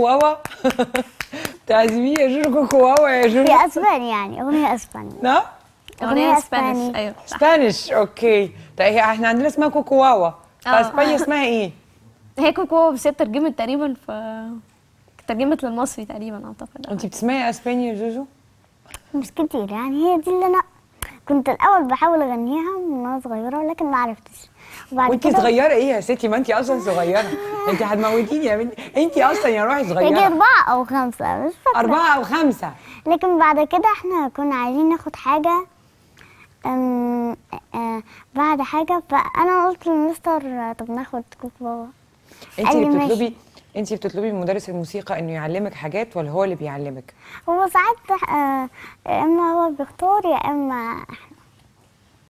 كوكو واوا تعزميه يا جوجو كوكو واوا يا جوجو هي اسباني يعني اغنيه اسباني نعم أغنية اغنيه إسباني. اسبانيش ايوه صح. سبانيش اوكي طيب هي احنا عندنا اسمها كوكو واوا آه. فاسبانيا اسمها ايه؟ هي كوكو بس هي ترجمت تقريبا ف ترجمت للمصري تقريبا اعتقد انت بتسمعي اسباني يا جوجو؟ مش كتير يعني هي دي اللي انا كنت الاول بحاول اغنيها من وانا صغيره لكن ما عرفتش وبعد وانت كده صغيره ايه يا ستي ما انت اصلا صغيره انت هتموتيني يا بنتي انت اصلا يا روحي يجي صغيره اربعه او خمسه مش فاكره اربعه او خمسه لكن بعد كده احنا كنا عايزين ناخد حاجه أم آه بعد حاجه فانا قلت للمستر آه، طب ناخد كوك بابا انت قال لي اللي ماشي. بتطلبي انت بتطلبي من مدرس الموسيقى انه يعلمك حاجات ولا هو اللي بيعلمك؟ هو ساعات آه، يا اما هو بيختار يا اما